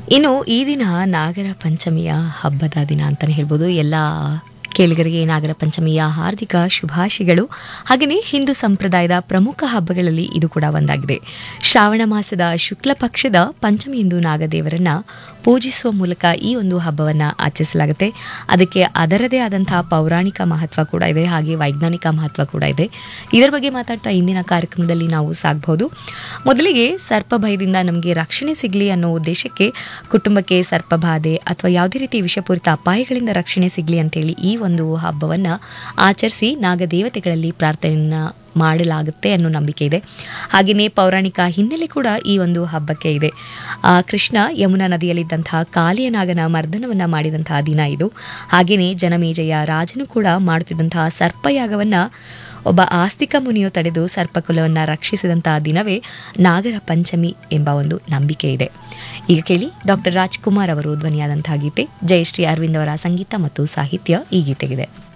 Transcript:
ಇನ್ನು ಈ ದಿನ ನಾಗರ ಪಂಚಮಿಯ ಹಬ್ಬದ ದಿನ ಅಂತಲೇ ಹೇಳ್ಬೋದು ಎಲ್ಲ ಕೇಳಿಗರಿಗೆ ನಾಗರ ಪಂಚಮಿಯ ಹಾರ್ದಿಕ ಶುಭಾಶಯಗಳು ಹಾಗೆಯೇ ಹಿಂದೂ ಸಂಪ್ರದಾಯದ ಪ್ರಮುಖ ಹಬ್ಬಗಳಲ್ಲಿ ಇದು ಕೂಡ ಒಂದಾಗಿದೆ ಶ್ರಾವಣ ಮಾಸದ ಶುಕ್ಲ ಪಕ್ಷದ ಪಂಚಮಿಯಂದು ನಾಗದೇವರನ್ನ ಪೂಜಿಸುವ ಮೂಲಕ ಈ ಒಂದು ಹಬ್ಬವನ್ನು ಆಚರಿಸಲಾಗುತ್ತೆ ಅದಕ್ಕೆ ಅದರದೇ ಆದಂತಹ ಪೌರಾಣಿಕ ಮಹತ್ವ ಕೂಡ ಇದೆ ಹಾಗೆ ವೈಜ್ಞಾನಿಕ ಮಹತ್ವ ಕೂಡ ಇದೆ ಇದರ ಬಗ್ಗೆ ಮಾತಾಡ್ತಾ ಇಂದಿನ ಕಾರ್ಯಕ್ರಮದಲ್ಲಿ ನಾವು ಸಾಗಬಹುದು ಮೊದಲಿಗೆ ಸರ್ಪ ಭಯದಿಂದ ನಮಗೆ ರಕ್ಷಣೆ ಸಿಗಲಿ ಅನ್ನೋ ಉದ್ದೇಶಕ್ಕೆ ಕುಟುಂಬಕ್ಕೆ ಸರ್ಪಬಾಧೆ ಅಥವಾ ಯಾವುದೇ ರೀತಿ ವಿಷಪೂರಿತ ಅಪಾಯಗಳಿಂದ ರಕ್ಷಣೆ ಸಿಗಲಿ ಅಂತೇಳಿ ಈ ಒಂದು ಹಬ್ಬವನ್ನು ಆಚರಿಸಿ ನಾಗದೇವತೆಗಳಲ್ಲಿ ಪ್ರಾರ್ಥನೆಯನ್ನ ಮಾಡಲಾಗುತ್ತೆ ಅನ್ನೋ ನಂಬಿಕೆ ಇದೆ ಹಾಗೆಯೇ ಪೌರಾಣಿಕ ಹಿನ್ನೆಲೆ ಕೂಡ ಈ ಒಂದು ಹಬ್ಬಕ್ಕೆ ಇದೆ ಆ ಕೃಷ್ಣ ಯಮುನಾ ನದಿಯಲ್ಲಿದ್ದಂತಹ ಕಾಲಿಯನಾಗನ ಮರ್ದನವನ್ನು ಮಾಡಿದಂತಹ ದಿನ ಇದು ಹಾಗೆಯೇ ಜನಮೇಜಯ ರಾಜನು ಕೂಡ ಮಾಡುತ್ತಿದ್ದಂತಹ ಸರ್ಪಯಾಗವನ್ನು ಒಬ್ಬ ಆಸ್ತಿಕ ಮುನಿಯು ತಡೆದು ಸರ್ಪಕುಲವನ್ನು ರಕ್ಷಿಸಿದಂತಹ ದಿನವೇ ನಾಗರ ಪಂಚಮಿ ಎಂಬ ಒಂದು ನಂಬಿಕೆ ಇದೆ ಈಗ ಕೇಳಿ ಡಾಕ್ಟರ್ ರಾಜ್ಕುಮಾರ್ ಅವರು ಧ್ವನಿಯಾದಂತಹ ಗೀತೆ ಜಯಶ್ರೀ ಅರವಿಂದ್ ಅವರ ಸಂಗೀತ ಮತ್ತು ಸಾಹಿತ್ಯ ಈ ಗೀತೆಗಿದೆ